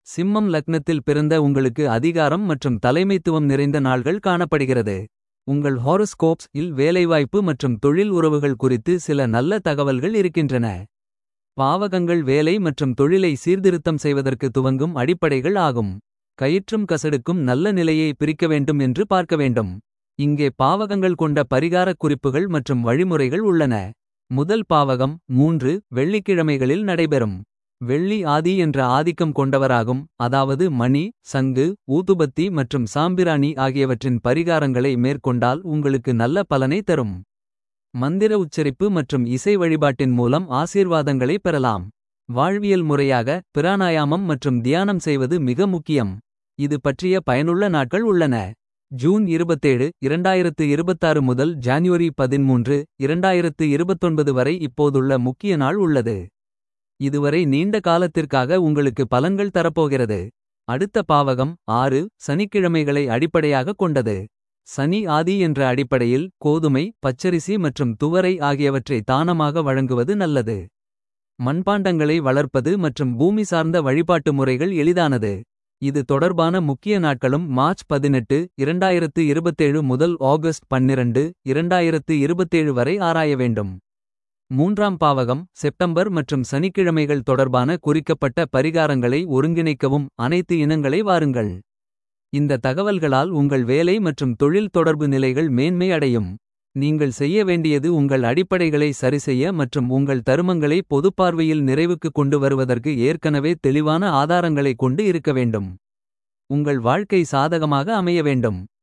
சிம்மம் லக்னத்தில் பிறந்த உங்களுக்கு அதிகாரம் மற்றும் தலைமைத்துவம் நிறைந்த நாள்கள் காணப்படுகிறது. உங்கள் ஹாரோஸ்கோப்ஸ் இல் வேலைவாய்ப்பு மற்றும் தொழில் உறவுகள் குறித்து சில நல்ல தகவல்கள் இருக்கின்றன. பாவகங்கள் வேலை மற்றும் தொழிலை சீர்திருத்தம் செய்வதற்கு துவங்கும் அடிப்படைகள் ஆகும். கயிற்றும் கசடுக்கும் நல்ல நிலையை பிரிக்க வேண்டும் என்று பார்க்க வேண்டும். இங்கே பாவகங்கள் கொண்ட பரிகாரக் குறிப்புகள் மற்றும் வழிமுறைகள் உள்ளன. முதல் பாவகம் மூன்று வெள்ளிக்கிழமைகளில் நடைபெறும். வெள்ளி ஆதி என்ற ஆதிக்கம் கொண்டவராகும் அதாவது மணி சங்கு ஊதுபத்தி மற்றும் சாம்பிராணி ஆகியவற்றின் பரிகாரங்களை மேற்கொண்டால் உங்களுக்கு நல்ல பலனை தரும். மந்திர உச்சரிப்பு மற்றும் இசை வழிபாட்டின் மூலம் ஆசீர்வாதங்களை பெறலாம். வாழ்வியல் முறையாக பிராணாயாமம் மற்றும் தியானம் செய்வது மிக முக்கியம். இது பற்றிய பயனுள்ள நாட்கள் உள்ளன. ஜூன் 27 2026 முதல் ஜான்வரி 13 2029 வரை இப்போதுள்ள முக்கிய நாள் உள்ளது. இதுவரை நீண்ட காலத்திற்காக உங்களுக்கு பலன்கள் தரப்போகிறது. அடுத்த பாவகம் ஆறு சனிக்கிழமைகளை அடிப்படையாக கொண்டது. சனி ஆதி என்ற அடிப்படையில் கோதுமை பச்சரிசி மற்றும் துவரை ஆகியவற்றை தானமாக வழங்குவது நல்லது. மண்பாண்டங்களை வளர்ப்பது மற்றும் பூமி சார்ந்த வழிபாட்டு முறைகள் எளிதானது. இது தொடர்பான முக்கிய நாட்களும் மார்ச் 18 2027 முதல் ஆகஸ்ட் 12 2027 வரை ஆராய வேண்டும். மூன்றாம் பாவகம் செப்டம்பர் மற்றும் சனிக்கிழமைகள் தொடர்பான குறிக்கப்பட்ட பரிகாரங்களை ஒருங்கிணைக்கவும் அனைத்து இனங்களை வாருங்கள். இந்த தகவல்களால் உங்கள் வேலை மற்றும் தொழில் தொடர்பு நிலைகள் மேன்மை அடையும். நீங்கள் செய்ய வேண்டியது உங்கள் அடிப்படைகளை சரிசெய்ய மற்றும் உங்கள் தருமங்களை பொதுப்பார்வையில் நிறைவுக்கு கொண்டு வருவதற்கு ஏற்கனவே தெளிவான ஆதாரங்களை கொண்டு இருக்க வேண்டும். உங்கள் வாழ்க்கை சாதகமாக அமைய வேண்டும்.